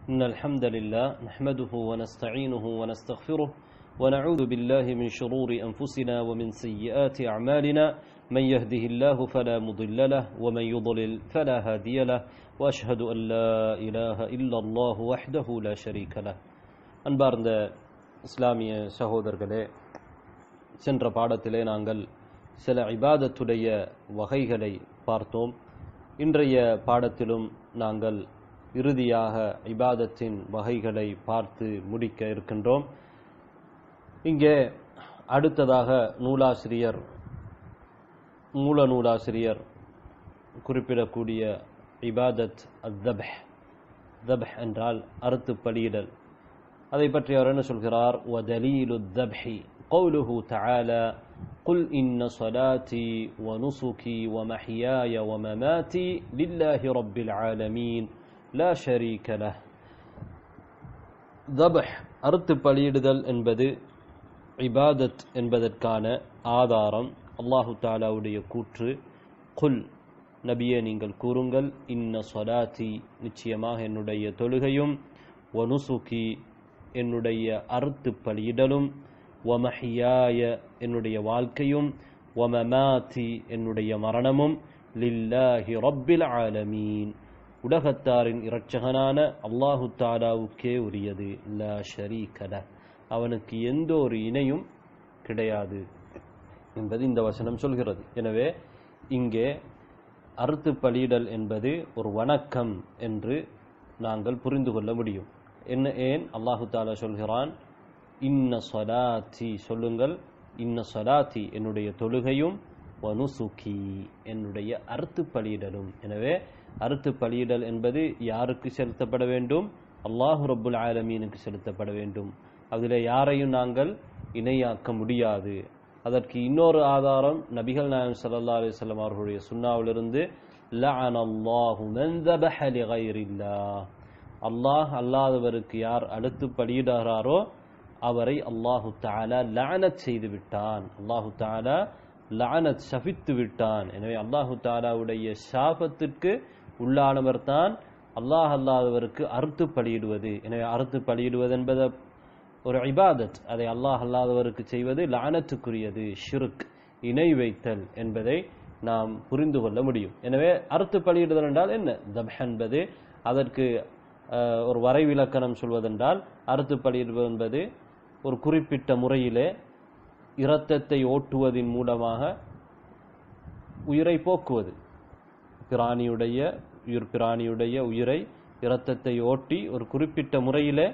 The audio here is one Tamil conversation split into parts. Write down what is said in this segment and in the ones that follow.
إن الحمد لله نحمده ونستعينه ونستغفره ونعوذ بالله من شرور أنفسنا ومن سيئات أعمالنا من يهده الله فلا مضل له ومن يضلل فلا هادي له وأشهد أن لا إله إلا الله وحده لا شريك له அன்பார்ந்த இஸ்லாமிய சகோதரர்களே சென்ற பாடத்திலே நாங்கள் சில இபாதத்துடைய வகைகளை பார்த்தோம் இன்றைய பாடத்திலும் நாங்கள் இறுதியாக இபாதத்தின் வகைகளை பார்த்து முடிக்க இருக்கின்றோம் இங்கே அடுத்ததாக நூலாசிரியர் மூல நூலாசிரியர் குறிப்பிடக்கூடிய இபாதத் அத்தபஹ் தபஹ் என்றால் அறுத்து பலியிடல் அதை பற்றி அவர் என்ன சொல்கிறார் وَدَلِيلُ الذَّبْحِ قوله تعالى قل إن صلاتي ونسكي ومحياي ومماتي لله رب العالمين لا شريك له தபஹ் அறுத்து பலியிடுதல் என்பது இபாதத் என்பதற்கான ஆதாரம் அல்லாஹு தாலாவுடைய கூற்று குல் நபியே நீங்கள் கூறுங்கள் இன்ன சொலாத்தி நிச்சயமாக என்னுடைய தொழுகையும் வனுசுகி என்னுடைய அறுத்து பலியிடலும் வமஹியாய என்னுடைய வாழ்க்கையும் வமமாத்தி என்னுடைய மரணமும் லில்லாஹி ரப்பில் ஆலமீன் உலகத்தாரின் இரட்சகனான அல்லாஹு தாலாவுக்கே உரியது லா ஷரீகல அவனுக்கு எந்த ஒரு இணையும் கிடையாது என்பது இந்த வசனம் சொல்கிறது எனவே இங்கே அறுத்து பலியிடல் என்பது ஒரு வணக்கம் என்று நாங்கள் புரிந்து கொள்ள முடியும் என்ன ஏன் அல்லாஹு தாலா சொல்கிறான் இன்ன சொலாத்தி சொல்லுங்கள் இன்ன சொலாத்தி என்னுடைய தொழுகையும் வனுசுகி என்னுடைய அறுத்து பலியிடலும் எனவே அறுத்து பலியிடல் என்பது யாருக்கு செலுத்தப்பட வேண்டும் அல்லாஹு ரப்புல் ஆலமீனுக்கு செலுத்தப்பட வேண்டும் அதில் யாரையும் நாங்கள் இணையாக்க முடியாது அதற்கு இன்னொரு ஆதாரம் நபிகள் நாயம் சல்லா அலிஸ்லாம் அவர்களுடைய சுண்ணாவிலிருந்து லஅன அல்லாஹு மன் ذبح لغير الله அல்லாஹ் அல்லாதவருக்கு யார் அடுத்து பலியிடுகிறாரோ அவரை அல்லாஹு தாலா லானத் செய்து விட்டான் அல்லாஹு தாலா லானத் சபித்து விட்டான் எனவே அல்லாஹு தாலாவுடைய சாபத்திற்கு உள்ளானவர் தான் அல்லாஹ் அல்லாதவருக்கு அறுத்து பலியிடுவது எனவே அறுத்து பலியிடுவது என்பது ஒரு இபாதத் அதை அல்லாஹ் அல்லாதவருக்கு செய்வது லானத்துக்குரியது ஷிருக் இணை வைத்தல் என்பதை நாம் புரிந்து கொள்ள முடியும் எனவே அறுத்து பலியிடுதல் என்றால் என்ன தப் என்பது அதற்கு ஒரு வரைவிலக்கணம் சொல்வதென்றால் அறுத்து பலியிடுவது என்பது ஒரு குறிப்பிட்ட முறையிலே இரத்தத்தை ஓட்டுவதன் மூலமாக உயிரை போக்குவது பிராணியுடைய உயிர் பிராணியுடைய உயிரை இரத்தத்தை ஓட்டி ஒரு குறிப்பிட்ட முறையிலே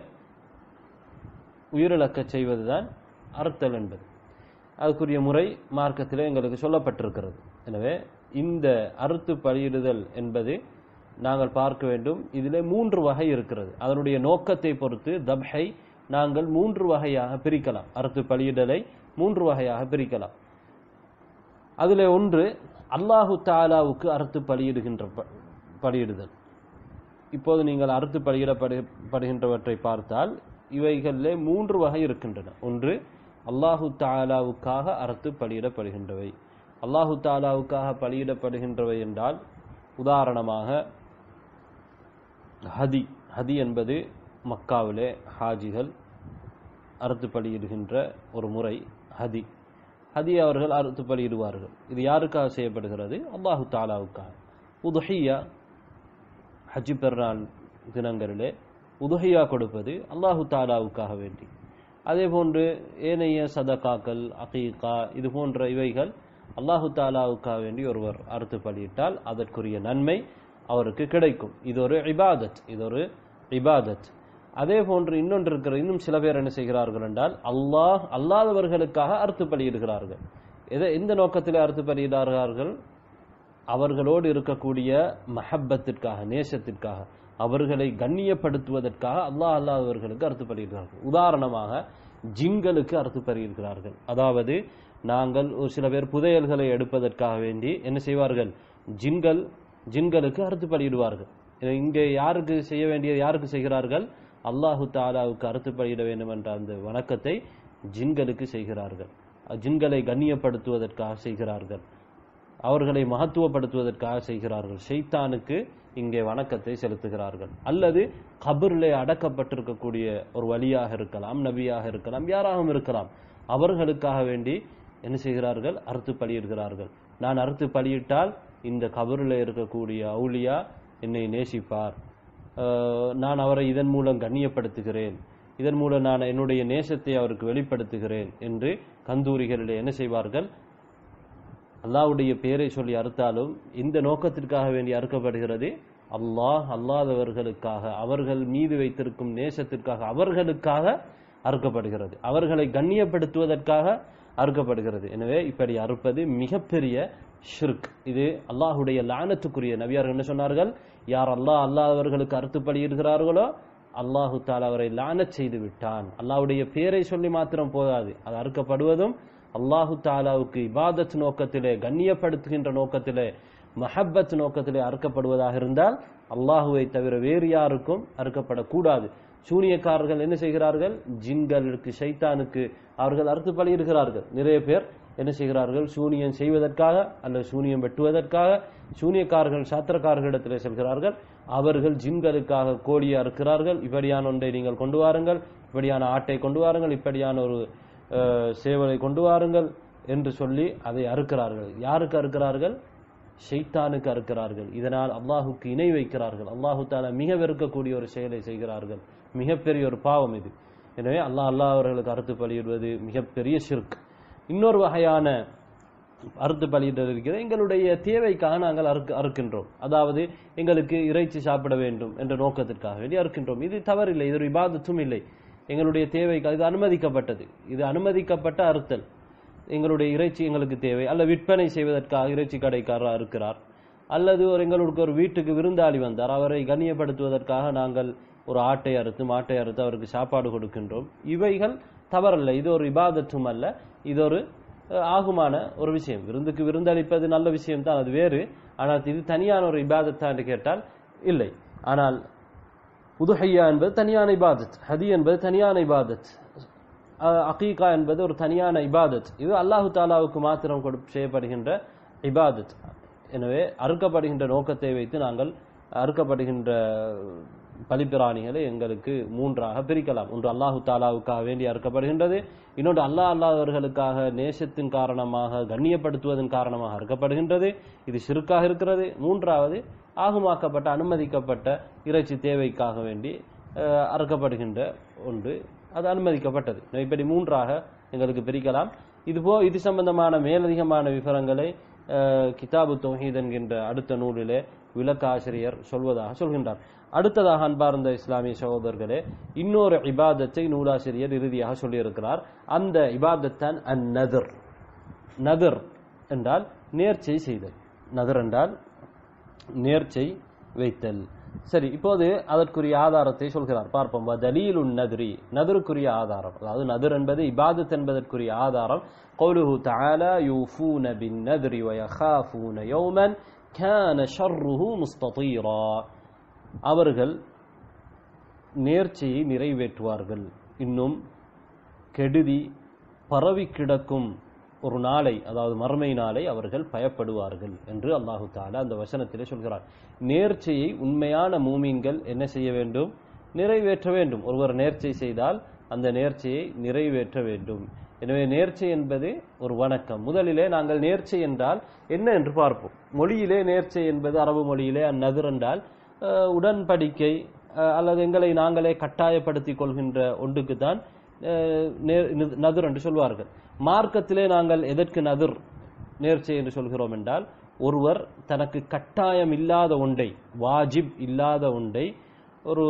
உயிரிழக்க செய்வதுதான் அறுத்தல் என்பது அதுக்குரிய முறை மார்க்கத்திலே எங்களுக்கு சொல்லப்பட்டிருக்கிறது எனவே இந்த அறுத்து பலியிடுதல் என்பது நாங்கள் பார்க்க வேண்டும் இதிலே மூன்று வகை இருக்கிறது அதனுடைய நோக்கத்தை பொறுத்து தப்ஹை நாங்கள் மூன்று வகையாக பிரிக்கலாம் அறுத்து பலியிடலை மூன்று வகையாக பிரிக்கலாம் அதில் ஒன்று அல்லாஹு தாலாவுக்கு அறுத்து பலியிடுகின்ற பலியிடுதல் இப்போது நீங்கள் அறுத்து பலியிடப்படுகின்றவற்றை பார்த்தால் இவைகளிலே மூன்று வகை இருக்கின்றன ஒன்று அல்லாஹு தாலாவுக்காக அறுத்து பலியிடப்படுகின்றவை அல்லாஹு தாலாவுக்காக பலியிடப்படுகின்றவை என்றால் உதாரணமாக ஹதி ஹதி என்பது மக்காவிலே ஹாஜிகள் அறுத்து பலியிடுகின்ற ஒரு முறை ஹதி ஹதி அவர்கள் அறுத்து பலியிடுவார்கள் இது யாருக்காக செய்யப்படுகிறது அல்லாஹு தாலாவுக்காக உதுஹியா ஹஜ்ஜி பெருநாள் தினங்களிலே உதுஹியா கொடுப்பது அல்லாஹு தாலாவுக்காக வேண்டி அதே போன்று ஏனைய சதகாக்கள் அகீகா இது போன்ற இவைகள் அல்லாஹு தாலாவுக்காக வேண்டி ஒருவர் அறுத்து பலியிட்டால் அதற்குரிய நன்மை அவருக்கு கிடைக்கும் இது ஒரு இபாதத் இது ஒரு இபாதத் அதே போன்று இன்னொன்று இருக்கிற இன்னும் சில பேர் என்ன செய்கிறார்கள் என்றால் அல்லாஹ் அல்லாதவர்களுக்காக அறுத்து பலியிடுகிறார்கள் எதை எந்த நோக்கத்தில் அறுத்து பலியிடார்கள் அவர்களோடு இருக்கக்கூடிய மஹப்பத்திற்காக நேசத்திற்காக அவர்களை கண்ணியப்படுத்துவதற்காக அல்லாஹ் அல்லாதவர்களுக்கு அறுத்து பலியிடுகிறார்கள் உதாரணமாக ஜிங்களுக்கு அறுத்து பலியிடுகிறார்கள் அதாவது நாங்கள் ஒரு சில பேர் புதையல்களை எடுப்பதற்காக வேண்டி என்ன செய்வார்கள் ஜின்கள் ஜின்களுக்கு அறுத்து பலியிடுவார்கள் இங்கே யாருக்கு செய்ய வேண்டியது யாருக்கு செய்கிறார்கள் அல்லாஹு தாலாவுக்கு அறுத்து பலியிட வேண்டும் என்ற அந்த வணக்கத்தை ஜின்களுக்கு செய்கிறார்கள் ஜின்களை கண்ணியப்படுத்துவதற்காக செய்கிறார்கள் அவர்களை மகத்துவப்படுத்துவதற்காக செய்கிறார்கள் ஷைத்தானுக்கு இங்கே வணக்கத்தை செலுத்துகிறார்கள் அல்லது கபரிலே அடக்கப்பட்டிருக்கக்கூடிய ஒரு வழியாக இருக்கலாம் நபியாக இருக்கலாம் யாராகவும் இருக்கலாம் அவர்களுக்காக வேண்டி என்ன செய்கிறார்கள் அறுத்து பலியிடுகிறார்கள் நான் அறுத்து பலியிட்டால் இந்த கபரில் இருக்கக்கூடிய அவுலியா என்னை நேசிப்பார் அஹ், நான் அவரை இதன் மூலம் கண்ணியப்படுத்துகிறேன் இதன் மூலம் நான் என்னுடைய நேசத்தை அவருக்கு வெளிப்படுத்துகிறேன் என்று கந்தூரிகளிலே என்ன செய்வார்கள் அல்லாஹ்வுடைய பெயரை சொல்லி அறுத்தாலும் இந்த நோக்கத்திற்காக வேண்டி அறுக்கப்படுகிறது அல்லாஹ் அல்லாதவர்களுக்காக அவர்கள் மீது வைத்திருக்கும் நேசத்திற்காக அவர்களுக்காக அறுக்கப்படுகிறது அவர்களை கண்ணியப்படுத்துவதற்காக அறுக்கப்படுகிறது எனவே இப்படி அறுப்பது மிகப்பெரிய ஷிர்க் இது அல்லாஹ்வுடைய லானத்துக்குரிய நபியார் என்ன சொன்னார்கள் யார் அல்லாஹ் அல்லாதவர்களுக்கு அறுத்து பலியிடுகிறார்களோ அல்லாஹு தாலா அவரை லானச் செய்து விட்டான் அல்லாஹ்வுடைய பேரை சொல்லி மாத்திரம் போதாது அது அறுக்கப்படுவதும் அல்லாஹு தாலாவுக்கு இபாதத் நோக்கத்திலே கண்ணியப்படுத்துகின்ற நோக்கத்திலே மஹப்பத் நோக்கத்திலே அறுக்கப்படுவதாக இருந்தால் அல்லாஹுவை தவிர வேறு யாருக்கும் அறுக்கப்படக்கூடாது சூனியக்காரர்கள் என்ன செய்கிறார்கள் ஜின்களுக்கு ஷைத்தானுக்கு அவர்கள் அறுத்து பலியிடுகிறார்கள் நிறைய பேர் என்ன செய்கிறார்கள் சூனியம் செய்வதற்காக அல்லது சூனியம் வெட்டுவதற்காக சூனியக்காரர்கள் சாத்திரக்காரர்களிடத்தில் செல்கிறார்கள் அவர்கள் ஜின்களுக்காக கோழியை அறுக்கிறார்கள் இப்படியான ஒன்றை நீங்கள் கொண்டு வாருங்கள் இப்படியான ஆட்டை கொண்டு வாருங்கள் இப்படியான ஒரு அஹ், சேவலை கொண்டு வாருங்கள் என்று சொல்லி அதை அறுக்கிறார்கள் யாருக்கு அறுக்கிறார்கள் ஷைத்தானுக்கு அறுக்கிறார்கள் இதனால் அல்லாஹுக்கு இணை வைக்கிறார்கள் அல்லாஹு தாலா மிக வெறுக்கக்கூடிய ஒரு செயலை செய்கிறார்கள் மிகப்பெரிய ஒரு பாவம் இது எனவே அல்லாஹ் அல்லாஹ் அவர்களுக்கு அறுத்து பலியிடுவது மிகப்பெரிய ஷிர்க் இன்னொரு வகையான அறுத்து பலியிடுறது இருக்கிறது எங்களுடைய தேவைக்காக நாங்கள் அறுக்க அறுக்கின்றோம் அதாவது எங்களுக்கு இறைச்சி சாப்பிட வேண்டும் என்ற நோக்கத்திற்காக வேண்டி அறுக்கின்றோம் இது தவறில்லை இது ஒரு இபாதத்தும் இல்லை எங்களுடைய தேவைக்கு இது அனுமதிக்கப்பட்டது இது அனுமதிக்கப்பட்ட அறுத்தல் எங்களுடைய இறைச்சி எங்களுக்கு தேவை அல்ல விற்பனை செய்வதற்காக இறைச்சி கடைக்காரர் அறுக்கிறார் அல்லது ஒரு எங்களுக்கு ஒரு வீட்டுக்கு விருந்தாளி வந்தார் அவரை கண்ணியப்படுத்துவதற்காக நாங்கள் ஒரு ஆட்டை அறுத்து மாட்டை அறுத்து அவருக்கு சாப்பாடு கொடுக்கின்றோம் இவைகள் தவறல்ல இது ஒரு இபாதத்தும் அல்ல இது ஒரு அஹ், ஆகுமான ஒரு விஷயம் விருந்துக்கு விருந்தளிப்பது நல்ல விஷயம் தான் அது வேறு ஆனால் இது தனியான ஒரு இபாதத்தா என்று கேட்டால் இல்லை ஆனால் உதுஹையா என்பது தனியான இபாதத் ஹதி என்பது தனியான இபாதத் அஹ், அகீகா என்பது ஒரு தனியான இபாதத் இது அல்லாஹு தாலாவுக்கு மாத்திரம் கொடு செய்யப்படுகின்ற இபாதத் எனவே அறுக்கப்படுகின்ற நோக்கத்தை வைத்து நாங்கள் அறுக்கப்படுகின்ற பலிப்பிராணிகளை எங்களுக்கு மூன்றாக பிரிக்கலாம் ஒன்று அல்லாஹு தாலாவுக்காக வேண்டி அறுக்கப்படுகின்றது இன்னொன்று அல்லாஹ் அல்லாதவர்களுக்காக நேசத்தின் காரணமாக கண்ணியப்படுத்துவதன் காரணமாக அறுக்கப்படுகின்றது இது சிறுக்காக இருக்கிறது மூன்றாவது ஆகுமாக்கப்பட்ட அனுமதிக்கப்பட்ட இறைச்சி தேவைக்காக வேண்டி அஹ், அறுக்கப்படுகின்ற ஒன்று அது அனுமதிக்கப்பட்டது இப்படி மூன்றாக எங்களுக்கு பிரிக்கலாம் இதுபோ இது சம்பந்தமான மேலதிகமான விவரங்களை அஹ், கிதாபு தௌஹீத் என்கின்ற அடுத்த நூலிலே விளக்காசிரியர் சொல்வதாக சொல்கின்றார் அடுத்ததாக அன்பார்ந்த இஸ்லாமிய சகோதரர்களே இன்னொரு இபாதத்தை நூலாசிரியர் இறுதியாக சொல்லியிருக்கிறார் அந்த இபாதத்தான் அந் நதர் நதர் என்றால் நேர்ச்சை செய்தல் நதர் என்றால் நேர்ச்சை வைத்தல் சரி இப்போது அதற்குரிய ஆதாரத்தை சொல்கிறார் பார்ப்போம் தலீலு நதுரி நதருக்குரிய ஆதாரம் அதாவது நதர் என்பது இபாதத் என்பதற்குரிய ஆதாரம் قوله تعالى يوفون بالنذر ويخافون يوما كان شره مستطيرا அவர்கள் நேர்ச்சையை நிறைவேற்றுவார்கள் இன்னும் கெடுதி பரவி கிடக்கும் ஒரு நாளை அதாவது மறுமை நாளை அவர்கள் பயப்படுவார்கள் என்று அல்லாஹு தாலா அந்த வசனத்திலே சொல்கிறார் நேர்ச்சையை உண்மையான மூமீன்கள் என்ன செய்ய வேண்டும் நிறைவேற்ற வேண்டும் ஒருவர் நேர்ச்சை செய்தால் அந்த நேர்ச்சையை நிறைவேற்ற வேண்டும் எனவே நேர்ச்சை என்பது ஒரு வணக்கம் முதலிலே நாங்கள் நேர்ச்சை என்றால் என்ன என்று பார்ப்போம் மொழியிலே நேர்ச்சை என்பது அரபு மொழியிலே அந்நதுர் என்றால் அஹ், உடன்படிக்கை அஹ், அல்லது எங்களை நாங்களே கட்டாயப்படுத்திக் கொள்கின்ற ஒன்றுக்கு தான் நதுர் என்று சொல்வார்கள் மார்க்கத்திலே நாங்கள் எதற்கு நதுர் நேர்ச்சை என்று சொல்கிறோம் என்றால் ஒருவர் தனக்கு கட்டாயம் இல்லாத ஒன்றை வாஜிப் இல்லாத ஒன்றை ஒரு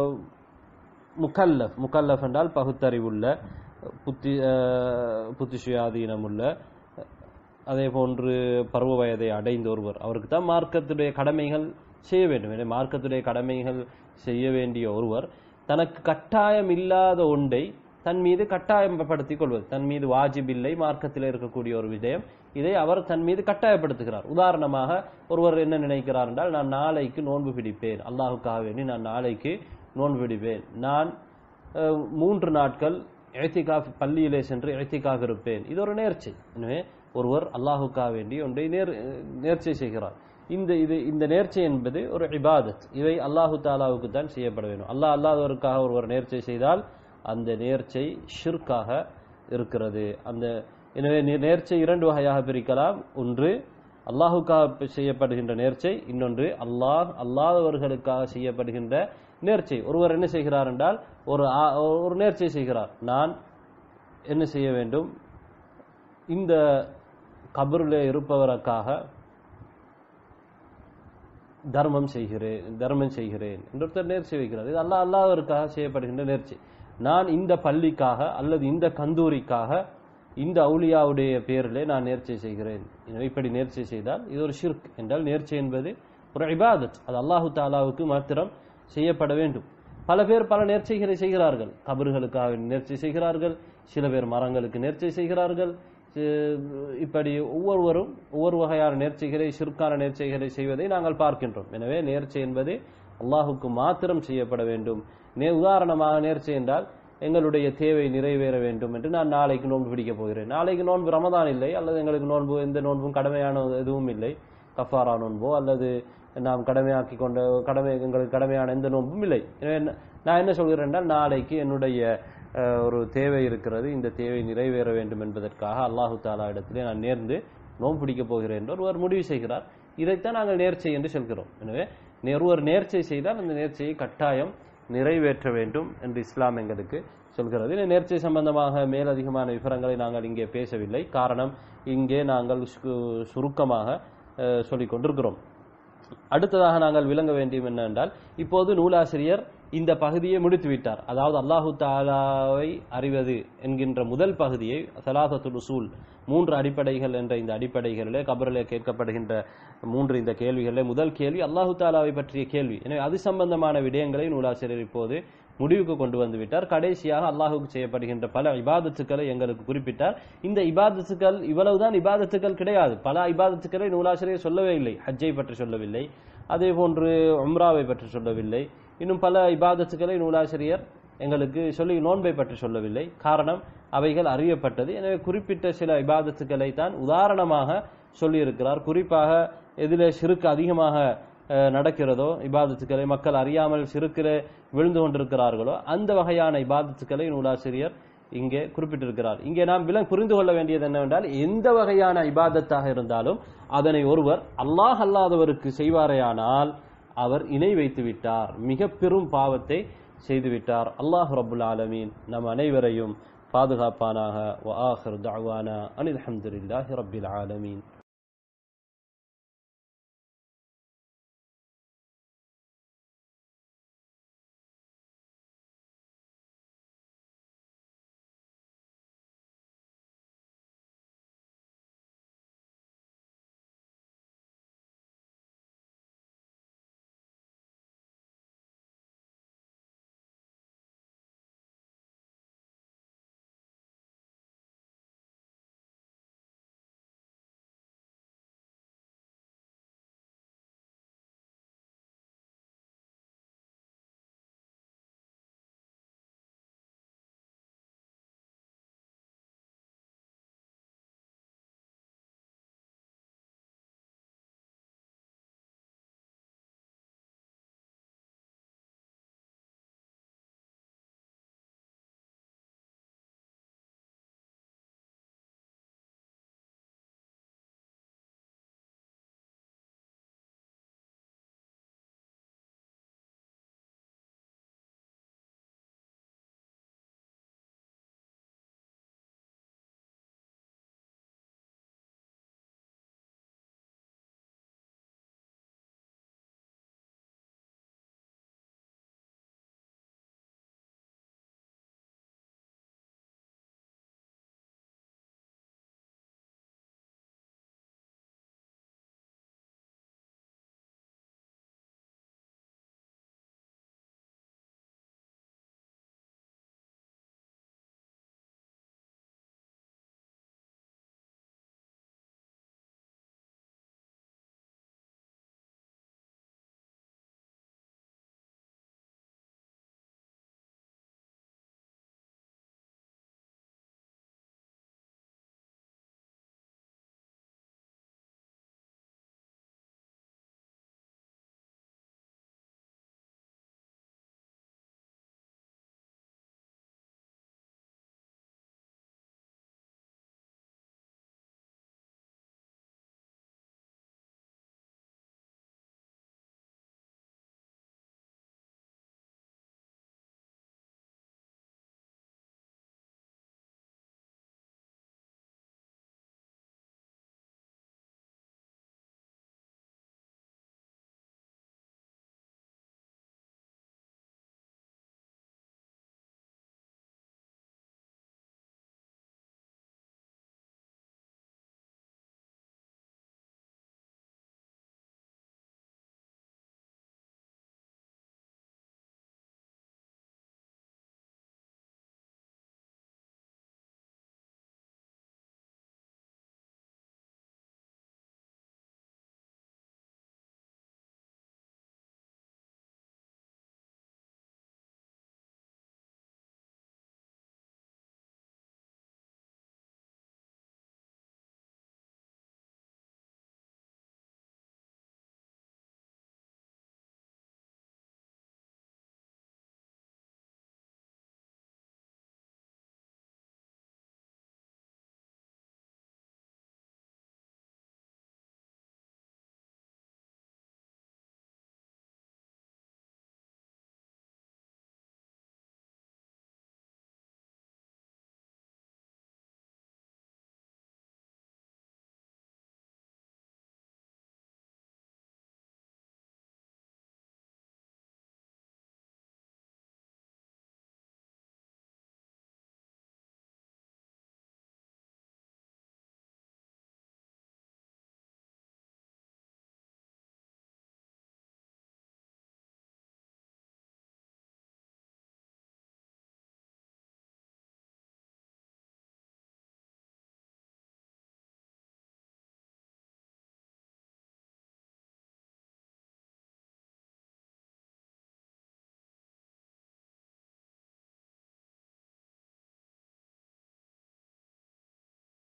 முக்கல்லஃப் முக்கல்லஃப் என்றால் பகுத்தறிவுள்ள புத்தி அஹ், புத்தி சுயாதீனமுள்ள அதே போன்று பருவ வயதை அடைந்த ஒருவர் அவருக்கு தான் மார்க்கத்துடைய கடமைகள் செய்ய வேண்டும் எனவே மார்க்கத்துடைய கடமைகள் செய்ய வேண்டிய ஒருவர் தனக்கு கட்டாயம் இல்லாத ஒன்றை தன் மீது கட்டாயப்படுத்திக் கொள்வது தன் மீது வாஜிப் இல்லை மார்க்கத்தில் இருக்கக்கூடிய ஒரு விடயம் இதை அவர் தன் மீது கட்டாயப்படுத்துகிறார் உதாரணமாக ஒருவர் என்ன நினைக்கிறார் என்றால் நான் நாளைக்கு நோன்பு பிடிப்பேன் அல்லாஹுக்காக வேண்டி நான் நாளைக்கு நோன்பு பிடிப்பேன் நான் அஹ், மூன்று நாட்கள் எழுத்திக்காக பள்ளியிலே சென்று எழுத்திக்காக இருப்பேன் இது ஒரு நேர்ச்சை எனவே ஒருவர் அல்லாஹுக்காக வேண்டி ஒன்றை நேர் நேர்ச்சை செய்கிறார் இந்த இது இந்த நேர்ச்சை என்பது ஒரு இபாதத் இவை அல்லாஹு தாலாவுக்கு தான் செய்யப்பட வேண்டும் அல்லாஹ் அல்லாதவருக்காக ஒருவர் நேர்ச்சை செய்தால் அந்த நேர்ச்சை ஷிர்காக இருக்கிறது அந்த எனவே நே- நேர்ச்சை இரண்டு வகையாக பிரிக்கலாம் ஒன்று அல்லாஹுக்காக செய்யப்படுகின்ற நேர்ச்சை இன்னொன்று அல்லாஹ் அல்லாதவர்களுக்காக செய்யப்படுகின்ற நேர்ச்சை ஒருவர் என்ன செய்கிறார் என்றால் ஒரு ஆ- ஒரு நேர்ச்சை செய்கிறார் நான் என்ன செய்ய வேண்டும் இந்த கபரில் இருப்பவருக்காக தர்மம் செய்கிறேன் தர்மம் செய்கிறேன் என்றொருத்தர் நேர்ச்சி வைக்கிறார் இது அல்லாஹ் அல்லாதவருக்காக செய்யப்படுகின்ற நேர்ச்சி நான் இந்த பள்ளிக்காக அல்லது இந்த கந்தூரிக்காக இந்த அவுலியாவுடைய பேரிலே நான் நேர்ச்சை செய்கிறேன் எனவே இப்படி நேர்ச்சை செய்தால் இது ஒரு ஷிர்க் என்றால் நேர்ச்சை என்பது ஒரு இபாதத் அது அல்லாஹு தாலாவுக்கு மாத்திரம் செய்யப்பட வேண்டும் பல பேர் பல நேர்ச்சைகளை செய்கிறார்கள் கபர்களுக்காக நேர்ச்சை செய்கிறார்கள் சில பேர் மரங்களுக்கு நேர்ச்சை செய்கிறார்கள் சி- இப்படி ஒவ்வொருவரும் ஒவ்வொரு வகையான நேர்ச்சைகளை சிற்கான நேர்ச்சைகளை செய்வதை நாங்கள் பார்க்கின்றோம் எனவே நேர்ச்சை என்பது அல்லாஹுக்கு மாத்திரம் செய்யப்பட வேண்டும் நே உதாரணமாக நேர்ச்சை என்றால் எங்களுடைய தேவை நிறைவேற வேண்டும் என்று நான் நாளைக்கு நோன்பு பிடிக்கப் போகிறேன் நாளைக்கு நோன்பு ரமதான் இல்லை அல்லது எங்களுக்கு நோன்பு எந்த நோன்பும் கடமையான எதுவும் இல்லை கஃபாரா நோன்போ அல்லது நாம் கடமையாக்கி கொண்ட கடமை எங்களுக்கு கடமையான எந்த நோன்பும் இல்லை எனவே என்ன- நான் என்ன சொல்கிறேன் என்றால் நாளைக்கு என்னுடைய அஹ், ஒரு தேவை இருக்கிறது இந்த தேவை நிறைவேற வேண்டும் என்பதற்காக அல்லாஹு தாலா இடத்திலே நான் நேர்ந்து நோன்பு பிடிக்கப் போகிறேன் என்று ஒருவர் முடிவு செய்கிறார் இதைத்தான் நாங்கள் நேர்ச்சை என்று சொல்கிறோம் எனவே நே- ஒருவர் நேர்ச்சை செய்தால் அந்த நேர்ச்சையை கட்டாயம் நிறைவேற்ற வேண்டும் என்று இஸ்லாம் எங்களுக்கு சொல்கிறது இந்த நேர்ச்சை சம்பந்தமாக மேலதிகமான விவரங்களை நாங்கள் இங்கே பேசவில்லை காரணம் இங்கே நாங்கள் சு- சுருக்கமாக அஹ், சொல்லிக் கொண்டிருக்கிறோம் அடுத்ததாக நாங்கள் விளங்க வேண்டியது என்னவென்றால் இப்போது நூலாசிரியர் இந்த பகுதியை முடித்து விட்டார் அதாவது அல்லாஹு தாலாவை அறிவது என்கின்ற முதல் பகுதியை சலாசத்துல் உசூல் மூன்று அடிப்படைகள் என்ற இந்த அடிப்படைகளிலே கபரிலே கேட்கப்படுகின்ற மூன்று இந்த கேள்விகளிலே முதல் கேள்வி அல்லாஹு தாலாவை பற்றிய கேள்வி எனவே அது சம்பந்தமான விடயங்களை நூலாசிரியர் இப்போது முடிவுக்கு கொண்டு வந்து விட்டார் கடைசியாக அல்லாஹுக்கு செய்யப்படுகின்ற பல இபாதத்துக்களை எங்களுக்கு குறிப்பிட்டார் இந்த இபாதத்துக்கள் இவ்வளவுதான் இபாதத்துக்கள் கிடையாது பல இபாதத்துக்களை நூலாசிரியர் சொல்லவே இல்லை ஹஜ்ஜை பற்றி சொல்லவில்லை அதே போன்று உம்ராவை பற்றி சொல்லவில்லை இன்னும் பல இபாதத்துக்களை நூலாசிரியர் எங்களுக்கு சொல்லி நோன்பை பற்றி சொல்லவில்லை காரணம் அவைகள் அறியப்பட்டது எனவே குறிப்பிட்ட சில இபாதத்துக்களை தான் உதாரணமாக சொல்லியிருக்கிறார் குறிப்பாக எதிலே சிறுக்கு அதிகமாக அஹ், நடக்கிறதோ இபாதத்துக்களை மக்கள் அறியாமல் சிறுக்கிலே விழுந்து கொண்டிருக்கிறார்களோ அந்த வகையான இபாதத்துக்களை நூலாசிரியர் இங்கே குறிப்பிட்டிருக்கிறார் இங்கே நாம் வில புரிந்து கொள்ள வேண்டியது என்னவென்றால் எந்த வகையான இபாதத்தாக இருந்தாலும் அதனை ஒருவர் அல்லாஹ் அல்லாதவருக்கு செய்வாரேயானால் அவர் இணை வைத்து விட்டார் மிக பெரும் பாவத்தை செய்துவிட்டார் அல்லாஹ் ரபுல் ஆலமீன் நம் அனைவரையும் பாதுகாப்பானாக வ ஆஹிர் தஅவானா அனில் ஹம்துலில்லாஹி ரப்பில் ஆலமீன்